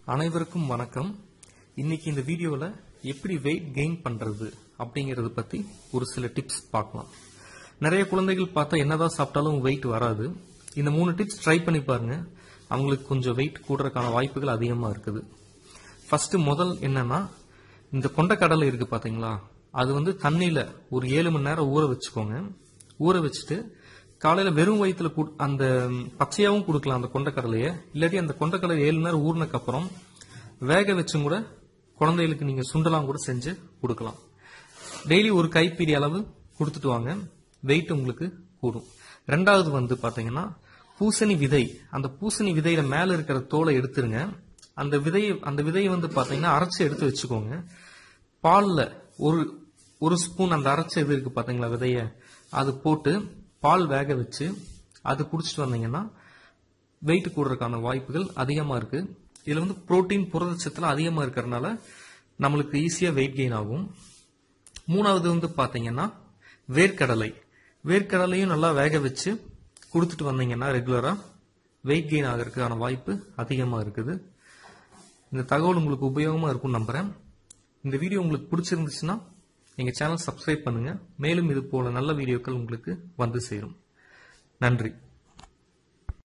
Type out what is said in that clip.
அனைவருக்கும் வணக்கம் இன்னைக்கு இந்த வீடியோவில் எப்படி வெயிட் கெயின் பண்றது அப்படிங்கறத பத்தி ஒரு சில டிப்ஸ் பார்க்கலாம் நிறைய குழந்தைகள் பார்த்தா என்னதான் சாப்பிட்டாலும் வெயிட் வராது இந்த மூணு டிப்ஸ் ட்ரை பண்ணி பாருங்க அவங்களுக்கு கொஞ்சம் வெயிட் கூடுறதுக்கான வாய்ப்புகள் அதிகமா இருக்குது ஃபர்ஸ்ட் முதல் என்னன்னா இந்த கொண்டக்கடலை இருக்கு பாத்தீங்களா அது வந்து தண்ணியில ஒரு ஏழு மணி நேரம் ஊற வச்சுக்கோங்க ஊற வச்சுட்டு காலையில வெறும் வயிற்றுல அந்த பச்சையாவும் கொடுக்கலாம் அந்த கொண்டக்கடலையை இல்லாட்டி அந்த கொண்டக்கடலை ஏழு நேரம் ஊறினக்கு அப்புறம் வேக வச்சும் கூட குழந்தைகளுக்கு நீங்க சுண்டலாம் கூட செஞ்சு கொடுக்கலாம் டெய்லி ஒரு கைப்பிடி அளவு கொடுத்துட்டு வாங்க வெயிட் உங்களுக்கு கூடும் ரெண்டாவது வந்து பாத்தீங்கன்னா பூசணி விதை அந்த பூசணி விதையில மேல இருக்கிற தோலை எடுத்துருங்க அந்த விதையை அந்த விதையை வந்து பாத்தீங்கன்னா அரைச்சு எடுத்து வச்சுக்கோங்க பால்ல ஒரு ஒரு ஸ்பூன் அந்த அரைச்ச இது இருக்கு பாத்தீங்களா விதைய அது போட்டு பால் வேக வச்சு அது குடிச்சிட்டு வந்தீங்கன்னா வெயிட் கூடுறதுக்கான வாய்ப்புகள் அதிகமா இருக்கு இதுல வந்து புரோட்டீன் புரதச்சத்துல அதிகமா இருக்கிறதுனால நம்மளுக்கு ஈஸியா வெயிட் கெயின் ஆகும் மூணாவது வந்து பாத்தீங்கன்னா வேர்க்கடலை வேர்க்கடலையும் நல்லா வேக வச்சு கொடுத்துட்டு வந்தீங்கன்னா ரெகுலரா வெயிட் கெயின் ஆகிறதுக்கான வாய்ப்பு அதிகமா இருக்குது இந்த தகவல் உங்களுக்கு உபயோகமா இருக்கும் நம்புறேன் இந்த வீடியோ உங்களுக்கு பிடிச்சிருந்துச்சுன்னா எங்க சேனல் சப்ஸ்கிரைப் பண்ணுங்க மேலும் இது போல நல்ல வீடியோக்கள் உங்களுக்கு வந்து சேரும் நன்றி